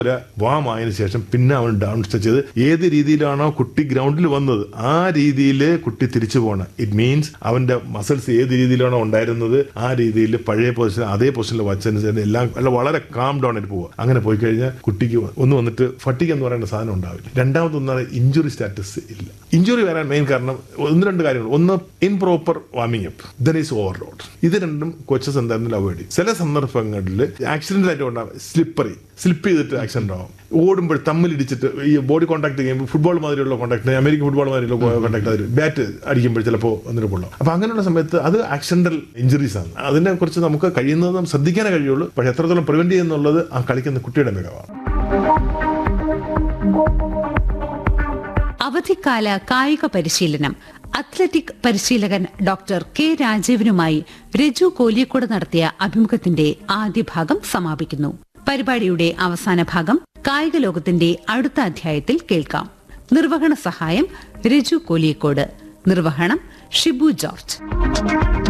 ഒരു വാം ആയതിനു ശേഷം പിന്നെ അവൻ ഡൗൺ സ്റ്റെച്ച് ചെയ്ത് ഏത് രീതിയിലാണോ കുട്ടി ഗ്രൗണ്ടിൽ വന്നത് ആ രീതിയിൽ കുട്ടി തിരിച്ചു പോകണം ഇറ്റ് മീൻസ് അവന്റെ മസിൽസ് ഏത് രീതിയിലാണോ ഉണ്ടായിരുന്നത് ആ രീതിയിൽ പഴയ പൊസിഷൻ അതേ പൊസിഷനിൽ വച്ചതിന് ശേഷം എല്ലാം അല്ല വളരെ കാം ഡൗൺ ആയിട്ട് പോവുക അങ്ങനെ പോയി കഴിഞ്ഞാൽ കുട്ടിക്ക് ഒന്ന് വന്നിട്ട് ഫട്ടിക്ക് എന്ന് പറയുന്ന സാധനം ഉണ്ടാവില്ല രണ്ടാമതൊന്നാണ് ഇഞ്ചുറി സ്റ്റാറ്റസ് ഇല്ല ഇഞ്ചുറി വരാൻ മെയിൻ കാരണം ഒന്ന് രണ്ട് കാര്യങ്ങൾ ഒന്ന് improper warming up there is overload ഇത് രണ്ടും കോച്ചസ് എന്തായാലും അവോയ്ഡ് ചെയ്യും ചില സന്ദർഭങ്ങളിൽ ആക്സിഡന്റ് ആയിട്ട് ഉണ്ടാവും സ്ലിപ്പറി സ്ലിപ്പ് ചെയ്തിട്ട് ആക്സിഡന്റ് ആവും ഓടുമ്പോൾ തമ്മിലിടിച്ചിട്ട് ഈ ബോഡി കോൺടാക്ട് ചെയ്യുമ്പോൾ ഫുട്ബോൾ മാതിരിയുള്ള കോൺടാക്ട് അമേരിക്കൻ ഫുട്ബോൾ മാതിരിയുള്ള കോൺടാക്ട് അതിൽ ബാറ്റ് അടിക്കുമ്പോൾ ചിലപ്പോൾ വന്നിട്ട് കൊള്ളാം അപ്പൊ അങ്ങനെയുള്ള സമയത്ത് അത് ആക്സിഡന്റൽ ഇഞ്ചുറീസ് ആണ് അതിനെ കുറിച്ച് നമുക്ക് കഴിയുന്നതും ശ്രദ്ധിക്കാനേ കഴിയുള്ളൂ പക്ഷെ എത്രത്തോളം പ്രിവെന്റ് ചെയ്യുന്നുള്ളത് ആ കളിക്കുന്ന കുട്ടിയുടെ മികവാണ് അവധിക്കാല കായിക പരിശീലനം അത്ലറ്റിക് പരിശീലകൻ ഡോക്ടർ കെ രാജീവനുമായി രജു കോലിയക്കോട് നടത്തിയ അഭിമുഖത്തിന്റെ ആദ്യ ഭാഗം സമാപിക്കുന്നു പരിപാടിയുടെ അവസാന ഭാഗം കായിക ലോകത്തിന്റെ അടുത്ത അധ്യായത്തിൽ കേൾക്കാം നിർവഹണ സഹായം രജു കോലിയക്കോട് നിർവഹണം ഷിബു ജോർജ്